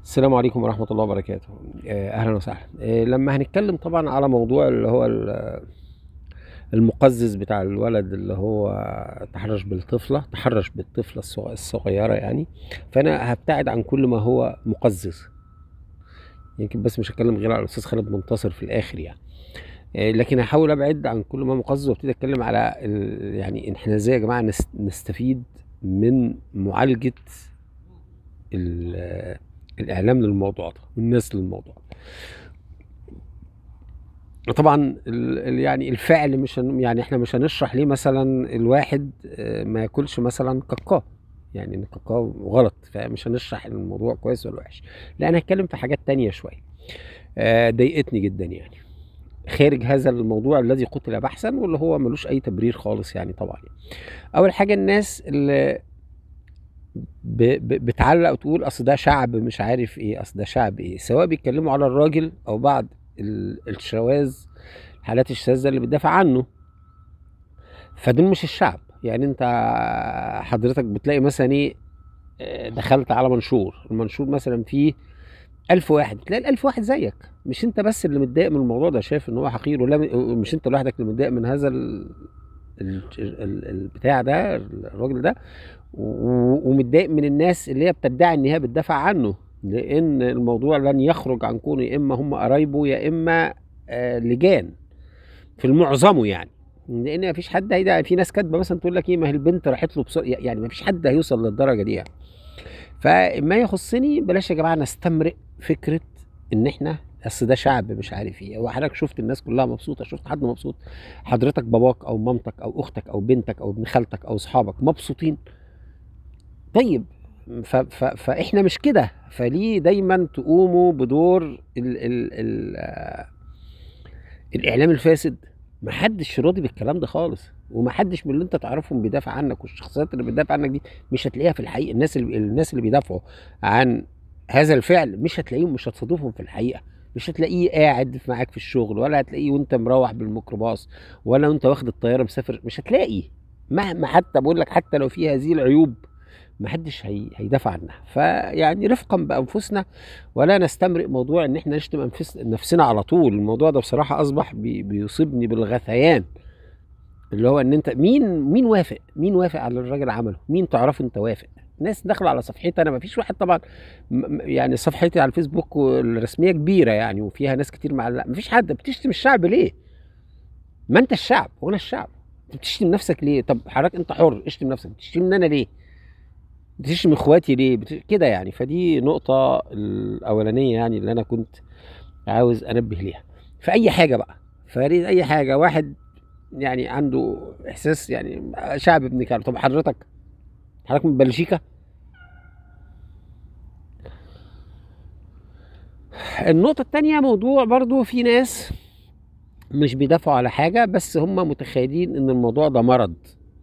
السلام عليكم ورحمة الله وبركاته آه، أهلا وسهلا آه، لما هنتكلم طبعا على موضوع اللي هو ال- المقزز بتاع الولد اللي هو تحرش بالطفلة تحرش بالطفلة الصغ- الصغيرة يعني فأنا هبتعد عن كل ما هو مقزز يمكن بس مش هتكلم غير على الأستاذ خالد منتصر في الآخر يعني آه، لكن هحاول أبعد عن كل ما مقزز وابتدي أتكلم على ال- يعني إحنا إزاي يا جماعة نس- نستفيد من معالجة ال- الإعلام للموضوع ده والناس للموضوع ده طبعا ال- ال- يعني الفعل مش هن يعني احنا مش هنشرح ليه مثلا الواحد آه، ما ياكلش مثلا كاكاو يعني ان الكاكاو غلط فمش هنشرح الموضوع كويس ولا وحش لا انا هتكلم في حاجات تانية شوية آه، ضايقتني جدا يعني خارج هذا الموضوع الذي قتل بحثا واللي هو ملوش اي تبرير خالص يعني طبعا اول حاجة الناس اللي ب... ب... بتعلق وتقول اصل ده شعب مش عارف ايه اصل ده شعب ايه سواء بيتكلموا على الراجل او بعض ال... الشواذ حالات الشاذة اللي بتدافع عنه فدول مش الشعب يعني انت حضرتك بتلاقي مثلا ايه آه، دخلت على منشور المنشور مثلا فيه ألف واحد تلاقي الألف واحد زيك مش انت بس اللي متضايق من الموضوع ده شايف ان هو حقير ولا مش انت لوحدك اللي متضايق من هذا ال... ال... ال... البتاع ده الراجل ده و- ومتضايق من الناس اللي هي بتدعي ان هي بتدافع عنه لان الموضوع لن يخرج عن كونه يا اما هم قرايبه يا اما آه، لجان في المعظمه يعني لان مفيش حد هيدا في ناس كاتبه مثلا تقول لك ايه ما هي البنت راحت له بسرعه يعني مفيش حد هيوصل للدرجه دي يعني فما يخصني بلاش يا جماعه نستمرئ فكره ان احنا اصل ده شعب مش عارف ايه هو حضرتك شفت الناس كلها مبسوطه شفت حد مبسوط حضرتك باباك او مامتك او اختك او بنتك او ابن خالتك او اصحابك مبسوطين طيب ف ف فاحنا مش كده فليه دايما تقوموا بدور ال ال ال آه، الاعلام الفاسد ما حدش راضي بالكلام ده خالص وما حدش من اللي انت تعرفهم بيدافع عنك والشخصيات اللي بتدافع عنك دي مش هتلاقيها في الحقيقه الناس اللي الناس اللي بيدافعوا عن هذا الفعل مش هتلاقيهم مش هتصادفهم في الحقيقه مش هتلاقيه قاعد معاك في الشغل ولا هتلاقيه وانت مروح بالميكروباص ولا وانت واخد الطياره مسافر مش هتلاقي مهما حتى بقول لك حتى لو في هذه العيوب محدش هي... هيدافع عنها فيعني رفقا بانفسنا ولا نستمرئ موضوع ان احنا نشتم أنفس... نفسنا على طول الموضوع ده بصراحه اصبح بي... بيصيبني بالغثيان اللي هو ان انت مين مين وافق مين وافق على اللي الراجل عمله مين تعرف انت وافق ناس داخله على صفحتي انا ما فيش واحد طبعا م- م- يعني صفحتي على الفيسبوك الرسميه كبيره يعني وفيها ناس كتير معلقه ما فيش حد بتشتم الشعب ليه ما انت الشعب وانا الشعب انت بتشتم نفسك ليه طب حضرتك انت حر اشتم نفسك بتشتمني انا ليه بتشتم اخواتي ليه بت... كده يعني فدي نقطة الأولانية يعني اللي أنا كنت عاوز أنبه ليها في أي حاجة بقى فريد أي حاجة واحد يعني عنده إحساس يعني شعب ابن كلب طب حضرتك حضرتك من بلجيكا النقطة التانية موضوع برضو في ناس مش بيدافعوا على حاجة بس هم متخيلين إن الموضوع ده مرض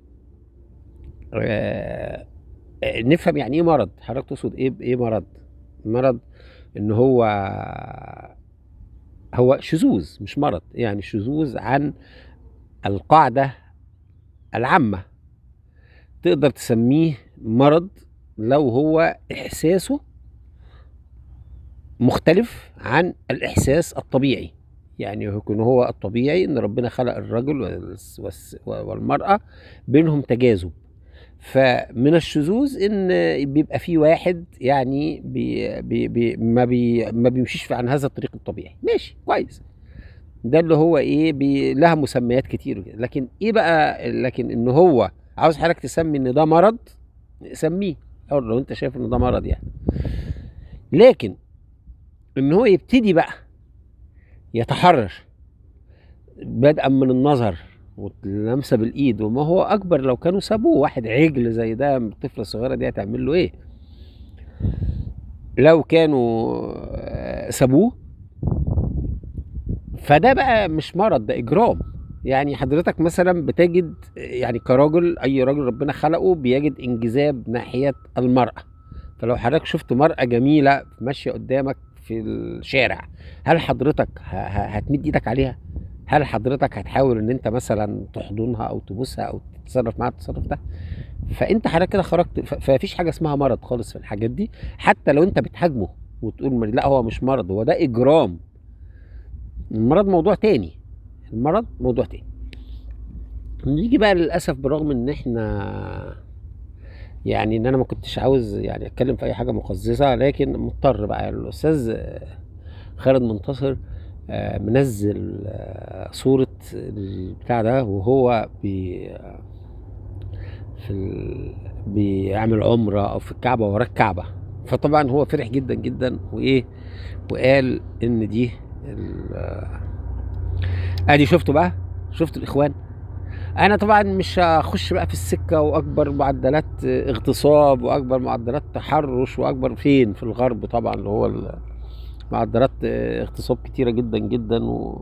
آه، آه، نفهم يعني ايه مرض حضرتك تقصد ايه بايه مرض مرض ان هو هو شذوذ مش مرض يعني شذوذ عن القاعدة العامة تقدر تسميه مرض لو هو إحساسه مختلف عن الإحساس الطبيعي يعني يكون هو الطبيعي إن ربنا خلق الرجل والس- والس- والمرأة بينهم تجاذب فمن الشذوذ ان بيبقى في واحد يعني بي بي بي ما بي ما بيمشيش عن هذا الطريق الطبيعي ماشي كويس ده اللي هو ايه بي لها مسميات كتير وكده. لكن ايه بقى لكن ان هو عاوز حضرتك تسمي ان ده مرض سميه او لو انت شايف ان ده مرض يعني لكن ان هو يبتدي بقى يتحرش بدءا من النظر واللمسه بالايد وما هو اكبر لو كانوا سابوه واحد عجل زي ده الطفله الصغيره دي هتعمل له ايه لو كانوا آه، سابوه فده بقى مش مرض ده اجرام يعني حضرتك مثلا بتجد يعني كراجل اي راجل ربنا خلقه بيجد انجذاب ناحيه المراه فلو حضرتك شفت مرأة جميلة ماشية قدامك في الشارع هل حضرتك ه- ه- هتمد ايدك عليها؟ هل حضرتك هتحاول ان انت مثلا تحضنها او تبوسها او تتصرف معاها التصرف ده؟ فانت حضرتك كده خرجت ف- فمفيش حاجه اسمها مرض خالص في الحاجات دي حتى لو انت بتهاجمه وتقول مريض لا هو مش مرض هو ده اجرام المرض موضوع تاني المرض موضوع تاني نيجي بقى للاسف برغم ان احنا يعني ان انا ما كنتش عاوز يعني اتكلم في اي حاجه مقززه لكن مضطر بقى الاستاذ خالد منتصر آه، منزل آه، صورة البتاع ده وهو بي في ال... بيعمل عمرة أو في الكعبة ورا الكعبة فطبعا هو فرح جدا جدا وإيه وقال إن دي ال... آه، ادي شفتوا بقى شفتوا الاخوان انا طبعا مش هخش بقى في السكه واكبر معدلات اغتصاب واكبر معدلات تحرش واكبر فين في الغرب طبعا اللي هو معدلات اغتصاب كتيره جدا جدا و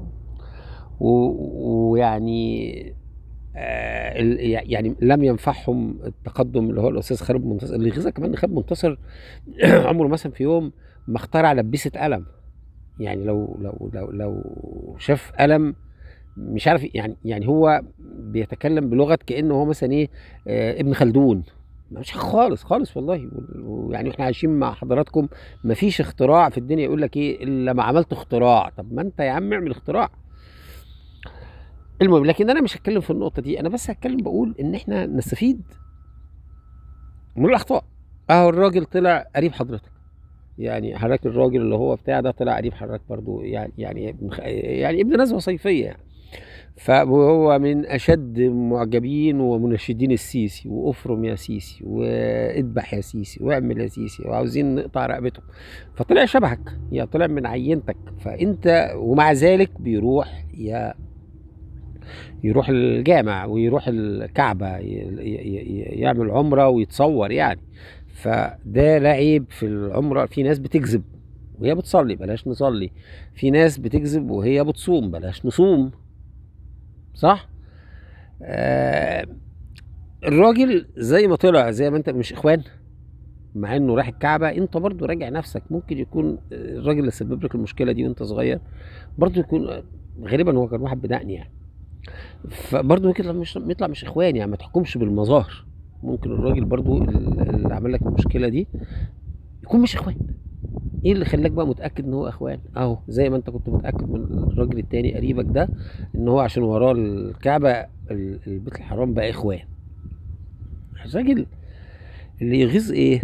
ويعني آه يعني لم ينفعهم التقدم اللي هو الاستاذ خالد منتصر اللي غيظك كمان خالد منتصر عمره مثلا في يوم ما اخترع لبسه قلم يعني لو لو لو لو شاف قلم مش عارف يعني يعني هو بيتكلم بلغه كانه هو مثلا ايه آه ابن خلدون مش خالص خالص والله ويعني احنا عايشين مع حضراتكم مفيش اختراع في الدنيا يقول لك ايه الا ما عملت اختراع طب ما انت يا عم اعمل اختراع المهم لكن انا مش هتكلم في النقطه دي انا بس هتكلم بقول ان احنا نستفيد من الاخطاء اهو الراجل طلع قريب حضرتك يعني حضرتك الراجل اللي هو بتاع ده طلع قريب حضرتك برضو يعني يعني ابن يعني ابن نزوه صيفيه يعني فهو من اشد معجبين ومنشدين السيسي وافرم يا سيسي واذبح يا سيسي واعمل يا سيسي وعاوزين نقطع رقبته فطلع شبهك يا طلع من عينتك فانت ومع ذلك بيروح يا يروح الجامع ويروح الكعبة يعمل عمرة ويتصور يعني فده لا عيب في العمرة في ناس بتكذب وهي بتصلي بلاش نصلي في ناس بتكذب وهي بتصوم بلاش نصوم صح آه الراجل زي ما طلع زي ما انت مش اخوان مع انه راح الكعبه انت برضو راجع نفسك ممكن يكون الراجل اللي سبب لك المشكله دي وانت صغير برضو يكون غالبا هو كان واحد بدقني يعني فبرضه ممكن مش يطلع مش اخوان يعني ما تحكمش بالمظاهر ممكن الراجل برضو اللي عمل لك المشكله دي يكون مش اخوان ايه اللي خلاك بقى متاكد ان هو اخوان اهو زي ما انت كنت متاكد من الراجل التاني قريبك ده ان هو عشان وراه الكعبه البيت الحرام بقى اخوان الراجل اللي يغيظ ايه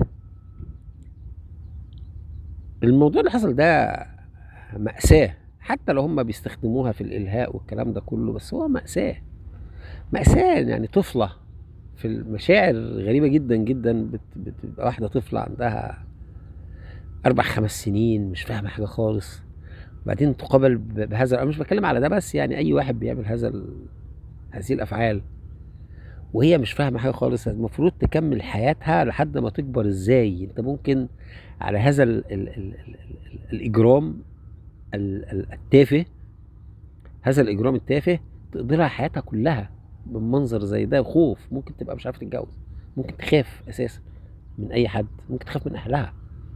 الموضوع اللي حصل ده مأساة حتى لو هم بيستخدموها في الإلهاء والكلام ده كله بس هو مأساة مأساة يعني طفلة في المشاعر غريبة جدا جدا بتبقى واحدة طفلة عندها اربع خمس سنين مش فاهمه حاجه خالص بعدين تقابل بهذا انا مش بتكلم على ده بس يعني اي واحد بيعمل هذا ال... هذه الافعال وهي مش فاهمه حاجه خالص المفروض تكمل حياتها لحد ما تكبر ازاي انت ممكن على هذا ال... ال... ال... ال... الاجرام التافه هذا الاجرام التافه تقضي لها حياتها كلها بمنظر زي ده خوف ممكن تبقى مش عارفه تتجوز ممكن تخاف اساسا من اي حد ممكن تخاف من اهلها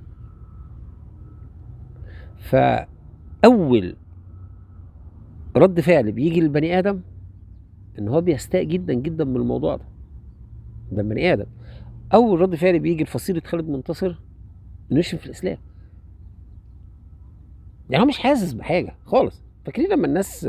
فاول رد فعل بيجي للبني ادم ان هو بيستاء جدا جدا من الموضوع ده ده البني ادم اول رد فعل بيجي لفصيله خالد منتصر انه يشتم في الاسلام يعني هو مش حاسس بحاجه خالص فاكرين لما الناس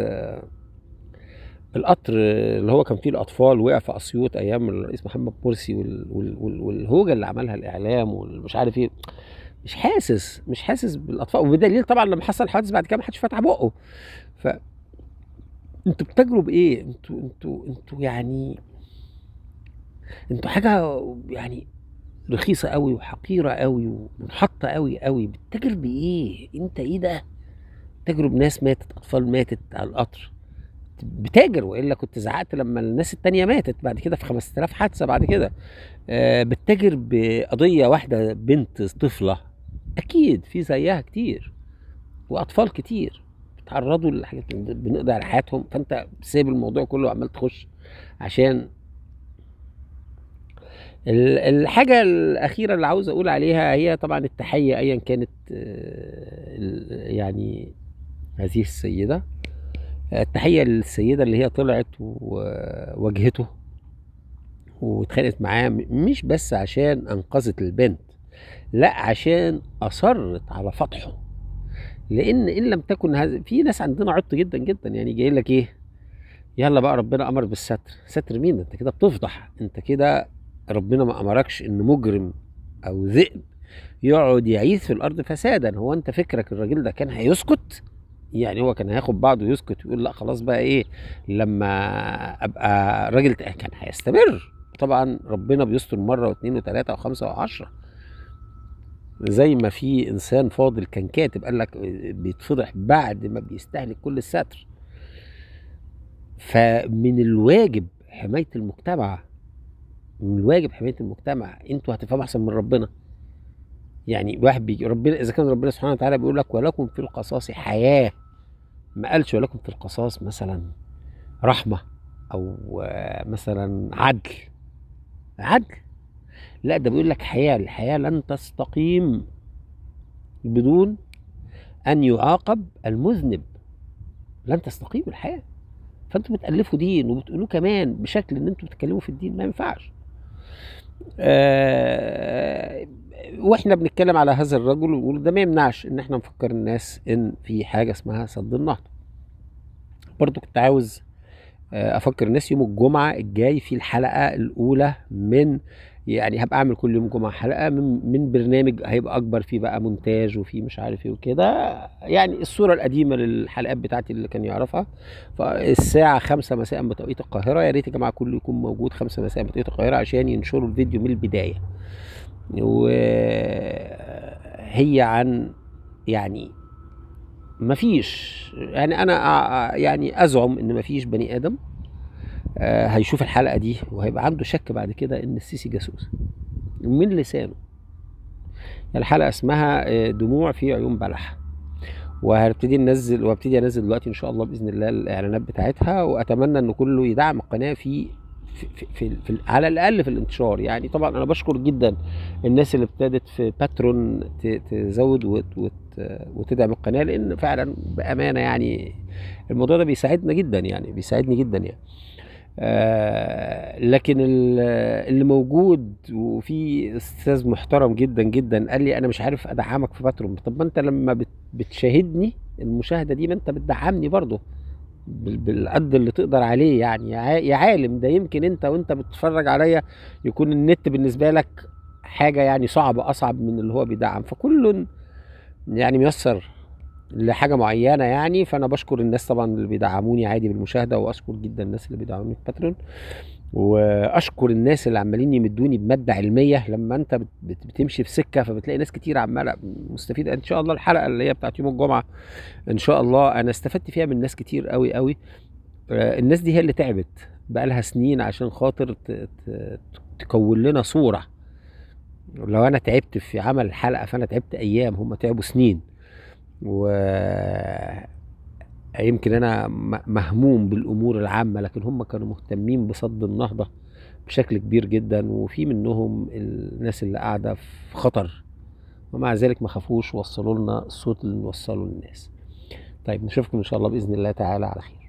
القطر اللي هو كان فيه الاطفال وقع في اسيوط ايام الرئيس محمد مرسي والهوجه اللي عملها الاعلام والمش عارف ايه مش حاسس مش حاسس بالاطفال وبدليل طبعا لما حصل حادث بعد كده ما حدش فتح بقه ف انتوا بتجروا بايه انتوا انتوا انتوا يعني انتوا حاجه يعني رخيصه قوي وحقيره قوي ومنحطه قوي قوي بتتاجر بايه انت ايه ده تجرب ناس ماتت اطفال ماتت على القطر بتاجر والا كنت زعقت لما الناس التانية ماتت بعد كده في 5000 حادثه بعد كده آه بتتاجر بقضيه واحده بنت طفله اكيد في زيها كتير واطفال كتير بيتعرضوا لحاجات بنقضي على حياتهم فانت سايب الموضوع كله وعمال تخش عشان الحاجة الأخيرة اللي عاوز أقول عليها هي طبعا التحية أيا كانت آه، يعني هذه السيدة التحية للسيدة اللي هي طلعت وواجهته واتخانقت معاه مش بس عشان أنقذت البنت لا عشان اصرت على فتحه لان ان لم تكن هذا في ناس عندنا عط جدا جدا يعني جاي لك ايه يلا بقى ربنا امر بالستر ستر مين انت كده بتفضح انت كده ربنا ما امركش ان مجرم او ذئب يقعد يعيث في الارض فسادا هو انت فكرك الراجل ده كان هيسكت يعني هو كان هياخد بعضه ويسكت ويقول لا خلاص بقى ايه لما ابقى راجل كان هيستمر طبعا ربنا بيستر مره واثنين وثلاثه وخمسه وعشره زي ما في انسان فاضل كان كاتب قال لك بيتفضح بعد ما بيستهلك كل الستر فمن الواجب حمايه المجتمع من الواجب حمايه المجتمع انتوا هتفهموا احسن من ربنا يعني واحد بيجي ربنا اذا كان ربنا سبحانه وتعالى بيقول لك ولكم في القصاص حياه ما قالش ولكم في القصاص مثلا رحمه او مثلا عدل عدل لا ده بيقول لك حياه الحياه لن تستقيم بدون ان يعاقب المذنب لن تستقيم الحياه فانتوا بتالفوا دين وبتقولوه كمان بشكل ان انتوا بتتكلموا في الدين ما ينفعش آه واحنا بنتكلم على هذا الرجل ونقول ده ما يمنعش ان احنا نفكر الناس ان في حاجه اسمها سد النهضه برضو كنت عاوز افكر الناس يوم الجمعه الجاي في الحلقه الاولى من يعني هبقى اعمل كل يوم جمعه حلقه من, من برنامج هيبقى اكبر فيه بقى مونتاج وفيه مش عارف ايه وكده يعني الصوره القديمه للحلقات بتاعتي اللي كان يعرفها فالساعه خمسة مساء بتوقيت القاهره يا ريت يا جماعه كله يكون موجود خمسة مساء بتوقيت القاهره عشان ينشروا الفيديو من البدايه وهي عن يعني مفيش يعني انا يعني ازعم ان مفيش بني ادم هيشوف الحلقه دي وهيبقى عنده شك بعد كده ان السيسي جاسوس من لسانه الحلقه اسمها دموع في عيون بلح وهنبتدي ننزل وهبتدي انزل دلوقتي ان شاء الله باذن الله الاعلانات بتاعتها واتمنى ان كله يدعم القناه في في, في, في, في على الاقل في الانتشار يعني طبعا انا بشكر جدا الناس اللي ابتدت في باترون تزود وت وت وتدعم القناه لان فعلا بامانه يعني الموضوع ده بيساعدنا جدا يعني بيساعدني جدا يعني آه لكن اللي موجود وفي استاذ محترم جدا جدا قال لي انا مش عارف ادعمك في باترون طب ما انت لما بتشاهدني المشاهده دي ما انت بتدعمني برضه بالقد اللي تقدر عليه يعني يا عالم ده يمكن انت وانت بتتفرج عليا يكون النت بالنسبه لك حاجه يعني صعبه اصعب من اللي هو بيدعم فكل يعني ميسر لحاجه معينه يعني فانا بشكر الناس طبعا اللي بيدعموني عادي بالمشاهده واشكر جدا الناس اللي بيدعموني في باترون واشكر الناس اللي عمالين يمدوني بماده علميه لما انت بتمشي في سكه فبتلاقي ناس كتير عماله مستفيده ان شاء الله الحلقه اللي هي بتاعت يوم الجمعه ان شاء الله انا استفدت فيها من ناس كتير قوي قوي الناس دي هي اللي تعبت بقالها سنين عشان خاطر تكون لنا صوره لو انا تعبت في عمل الحلقه فانا تعبت ايام هم تعبوا سنين و يمكن انا مهموم بالامور العامه لكن هم كانوا مهتمين بصد النهضه بشكل كبير جدا وفي منهم الناس اللي قاعده في خطر ومع ذلك ما خافوش وصلوا لنا الصوت اللي نوصله للناس طيب نشوفكم ان شاء الله باذن الله تعالى على خير